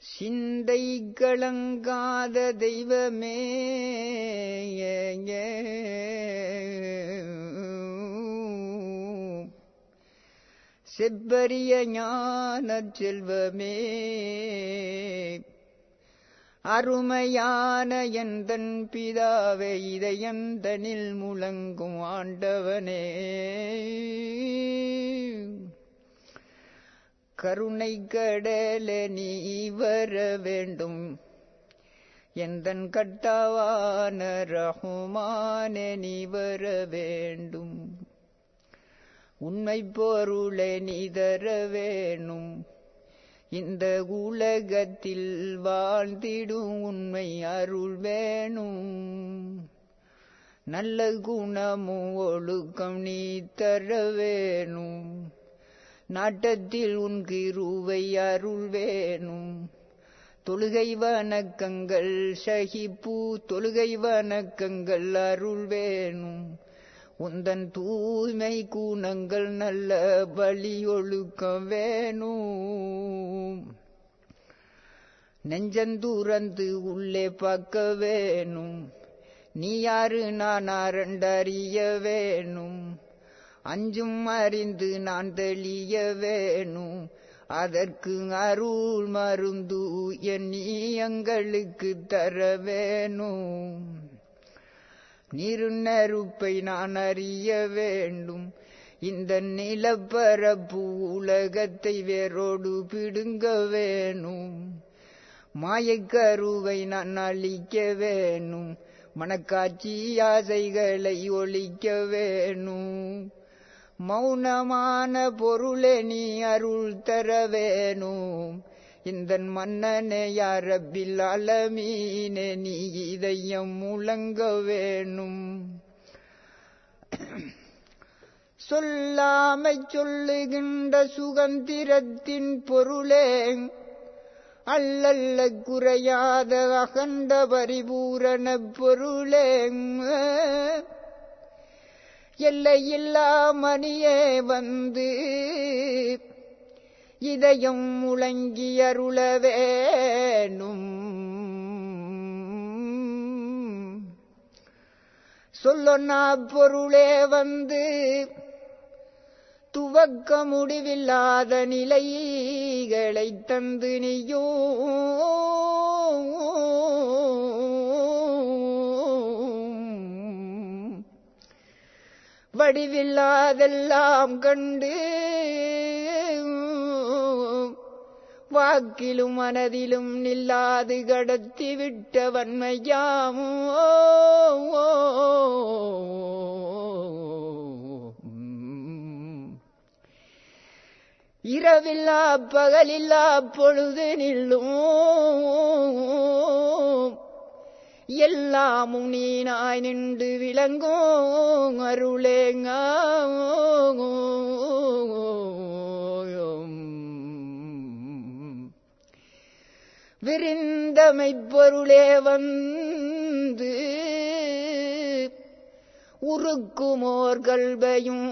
சிந்தை கலங்காத தெய்வமே செவ்வரிய ஞான செல்வமே அருமையான எந்தன் பிதாவை இதயந்தனில் முழங்கும் ஆண்டவனே கருணை கடல நீ வர வேண்டும் எந்தன் கட்டாவான ரஹுமான நீ வர வேண்டும் உண்மை பொருளை நீ தர வேணும் இந்த உலகத்தில் வாழ்ந்திடும் உண்மை அருள் வேணும் நல்ல குணமும் ஒழுக்கம் நீ தர வேணும் நாட்டத்தில் உன் கிருவை அருள் வேணும் தொழுகை வணக்கங்கள் ஷஹிப்பூ தொழுகை வணக்கங்கள் அருள் வேணும் உந்தன் தூய்மை குணங்கள் நல்ல வழி ஒழுக்கம் வேணும் நெஞ்சந்தூரந்து உள்ளே பார்க்க வேணும் நீ யாரு நான் அரண்டறிய வேணும் அஞ்சும் அறிந்து நான் தெளிய வேணும் அதற்கு அருள் மருந்து என் நீ எங்களுக்கு தர வேணும் நீருநெருப்பை நான் அறிய வேண்டும் இந்த நிலப்பரப்பு உலகத்தை வேரோடு பிடுங்க வேணும் மாயக்கருவை நான் அழிக்க வேணும் மனக்காட்சி ஆசைகளை ஒழிக்க வேணும் மௌனமான பொருளே நீ அருள் தர வேணும் இந்த மன்னனே யாரபில் அலமீனே நீ இதயம் முழங்க வேணும் சொல்லாமை சொல்லுகின்ற சுகந்திரத்தின் பொருளே அல்லல்ல குறையாத அகண்ட பரிபூரண பொருளே எல்லையில்லா மணியே வந்து இதயம் முழங்கி அருள வேணும் சொல்லொன்னா பொருளே வந்து துவக்க முடிவில்லாத நிலைகளை தந்து நீயோ வடிவில்லாதெல்லாம் கண்டு வாக்கிலும் மனதிலும் நில்லாது கடத்தி விட்ட வன்மையாமோ இரவில்லா பகலில்லா பொழுது நில்லும் எல்லாமும் நீனாய் நின்று விளங்கும் அருளேங்க விரிந்தமை பொருளே வந்து உருக்குமோர் கல்வையும்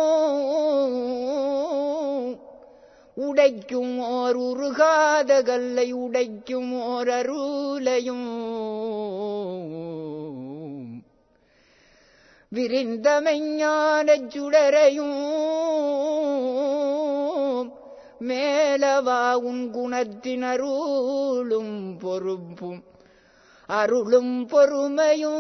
உடைக்கும் ஓர் உருகாத கல்லை உடைக்கும் ஓர் அருளையும் விரிந்தமைஞானச் சுடரையும் மேலவா உன் குணத்தின் அருளும் பொறுப்பும் அருளும் பொறுமையும்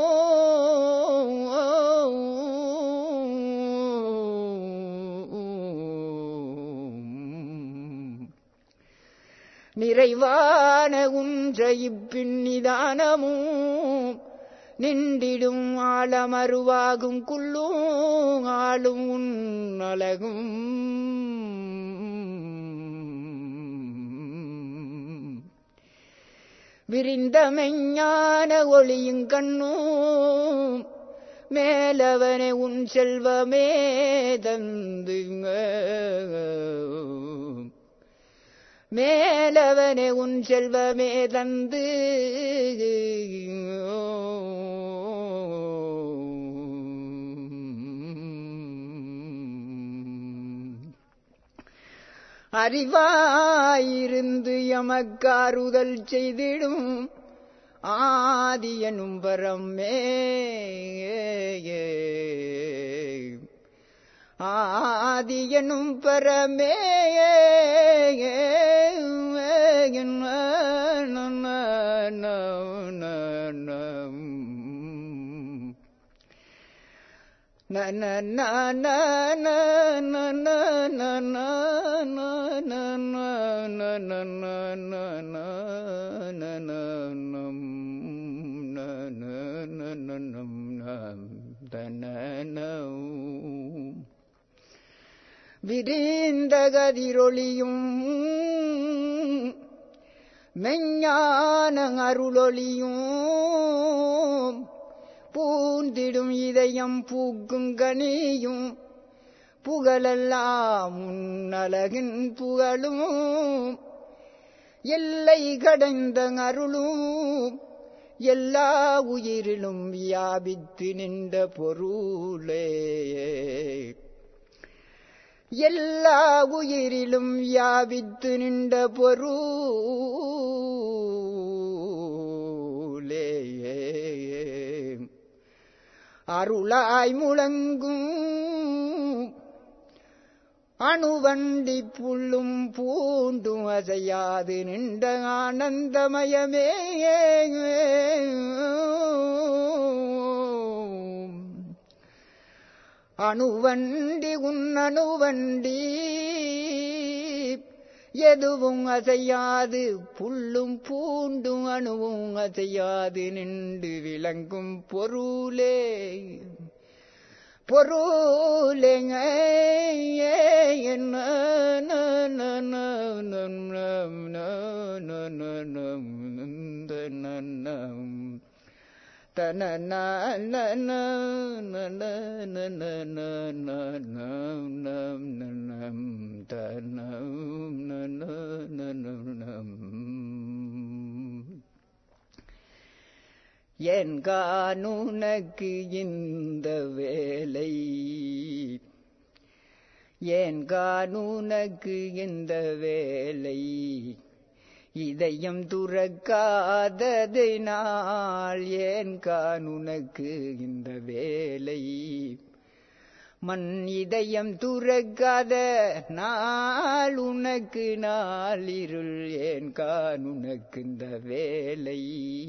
நிறைவான உன்ற இப்பின்னிதானமும் நின்றிடும் ஆழமருவாகும் குள்ளும் ஆளும் உன் அழகும் விரிந்தமெஞ்ஞான ஒளியும் கண்ணும் மேலவனே உன் செல்வமே தந்துங்க மேலவனே உன் செல்வமே தந்து அறிவாயிருந்து எமக்காறுதல் செய்திடும் ஆதியனும் பரமே ஆதியனும் பரமே விரிந்த கதிரொளியும் மெஞ்ஞான அருளொளியும் பூந்திடும் இதயம் பூக்கும் கனியும் புகழெல்லாம் உன்னலகின் புகழும் எல்லை கடைந்த அருளும் எல்லா உயிரிலும் வியாபித்து நின்ற பொருளே எல்லா உயிரிலும் வியாபித்து நின்ற பொருளே அருளாய் முழங்கும் அணுவண்டி புல்லும் பூண்டும் அசையாது நின்ற ஆனந்தமயமே அணுவண்டி உன் அணுவண்டி எதுவும் அசையாது புல்லும் பூண்டும் அணுவும் அசையாது நின்று விளங்கும் பொருளே பொருளேங்க என்ன என் கானுனக்கு இந்த வேலை ஏன் கானுனக்கு இந்த வேலை இதயம் துறக்காததினால் ஏன் கானுனக்கு இந்த வேலை மண் இதயம் துறக்காத நாள் உனக்கு நாள் இருள் ஏன் கானுனக்கு இந்த வேலை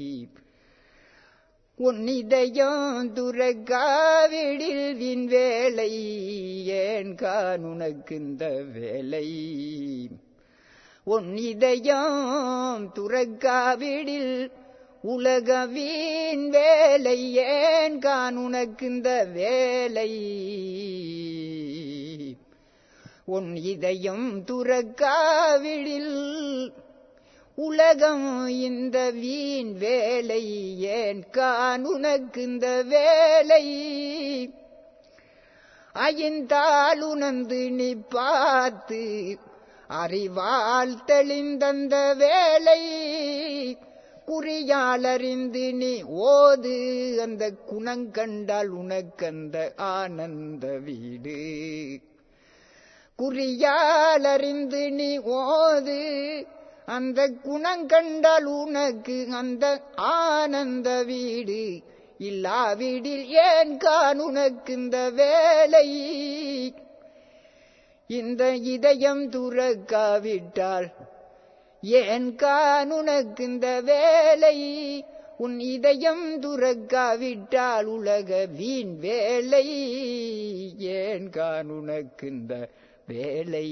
உன் இதயம் துறக்காவிடில் வின் வேலை ஏன் கானுனக்கு இந்த வேலை உன் இதயம் துறக்காவிடில் உலக வீண் வேலை ஏன் கானுனக்கு இந்த வேலை உன் இதயம் துறக்காவிடில் உலகம் இந்த வீண் வேலை ஏன் கானுனக்கு இந்த வேலை ஐந்தாள் உணர்ந்து நீ பார்த்து அறிவால் தெளிந்தந்த வேலை குறியாளறிந்து நீ ஓது அந்த குணங்கண்டால் உனக்கந்த ஆனந்த வீடு குறியாளறிந்து நீ ஓது அந்த குணங்கண்டால் உனக்கு அந்த ஆனந்த வீடு இல்லாவிடில் ஏன் கான் உனக்கு இந்த வேலை இந்த இதயம் துறக்காவிட்டால் ஏன் கான் உனக்கு இந்த வேலை உன் இதயம் துறக்காவிட்டால் உலக வீண் வேலை ஏன் கான் உனக்கு இந்த வேலை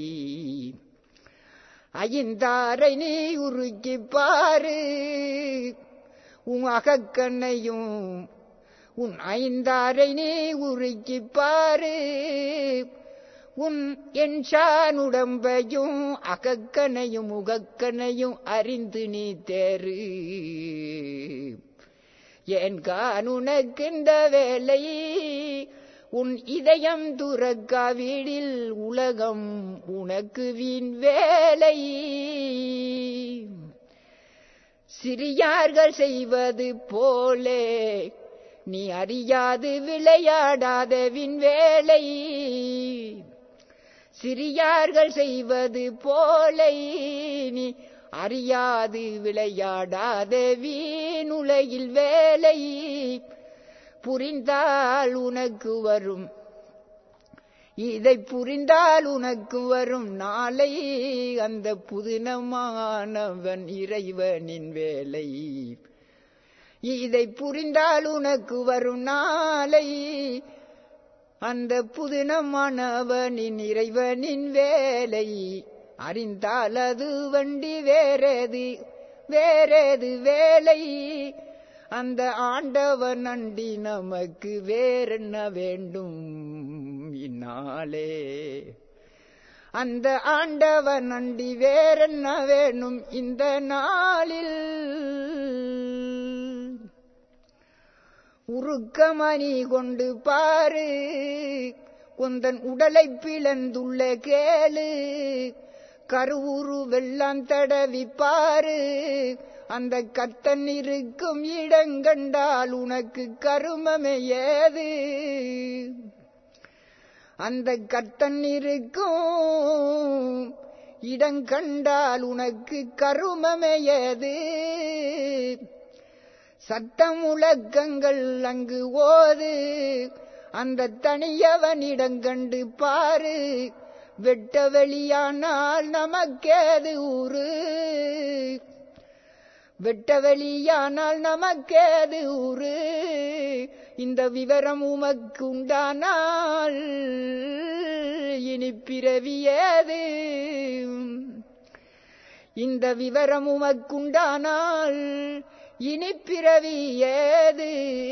ஐந்தாரை நீ உருக்கி பாரு உன் அகக்கண்ணையும் உன் ஐந்தாரை நீ உருக்கி பாரு உன் என் உடம்பையும் அகக்கனையும் முகக்கனையும் அறிந்து நீ தேரு ஏன் கானுனக்கின்ற வேலை உன் இதயம் துறக்காவிடில் உலகம் உனக்கு வீண் வேலை சிறியார்கள் செய்வது போலே நீ அறியாது விளையாடாத விண்வேலை சிறியார்கள் செய்வது போலை நீ அறியாது விளையாடாத வீணுலகில் வேலை புரிந்தால் உனக்கு வரும் இதை புரிந்தால் உனக்கு வரும் நாளை அந்த புதினமானவன் இறைவனின் வேலை இதை புரிந்தால் உனக்கு வரும் நாளை அந்த புதினமானவனின் இறைவனின் வேலை அறிந்தால் அது வண்டி வேறேது வேறேது வேலை அந்த ஆண்டவன் அண்டி நமக்கு வேறென்ன வேண்டும் இந்நாளே அந்த ஆண்டவன் அண்டி வேறென்ன வேணும் இந்த நாளில் உருக்கமணி கொண்டு பாரு உந்தன் உடலை பிளந்துள்ள கேளு கருவுரு வெள்ளம் தடவி பாரு அந்த கத்தன் இருக்கும் இடங்கண்டால் உனக்கு கருமமே ஏது அந்த கத்தன் இருக்கும் இடங்கண்டால் உனக்கு கருமமே ஏது சத்தம் உலக்கங்கள் அங்கு ஓது அந்த தனியவனிடங்கண்டு பாரு வெட்ட வெளியானால் நமக்கேது ஊரு வெட்ட வெளியானால் நமக்கேது ஊரு இந்த விவரம் உமக்கு உண்டானால் இனி பிறவியேது இந்த விவரம் உமக்குண்டானால் இனி பிறவி ஏது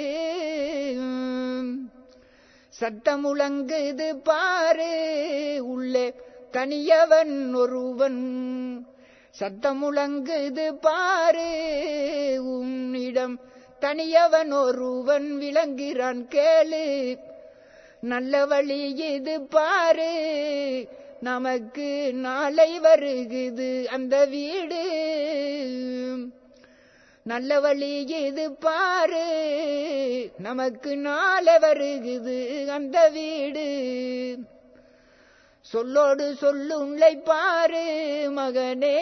சத்தமுழங்குது பாரு உள்ளே தனியவன் ஒருவன் சத்தமுழங்குது பாரு உன்னிடம் தனியவன் ஒருவன் விளங்குகிறான் கேளு நல்ல வழி இது பாரு நமக்கு நாளை வருகுது அந்த வீடு நல்ல வழி இது பாரு நமக்கு நாளை வருகுது அந்த வீடு சொல்லோடு சொல்லுள்ளை பாரு மகனே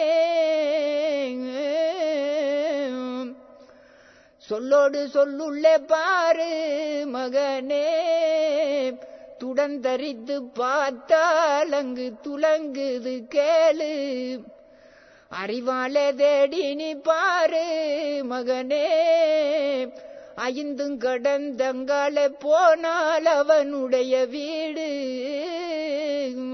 சொல்லோடு சொல்லுள்ளே பாரு மகனே துடந்தரித்து பார்த்தால் அங்கு துலங்குது கேளு அறிவால தேடி நீ பாரு மகனே ஐந்தும் கடந்தங்கால போனால் அவனுடைய வீடு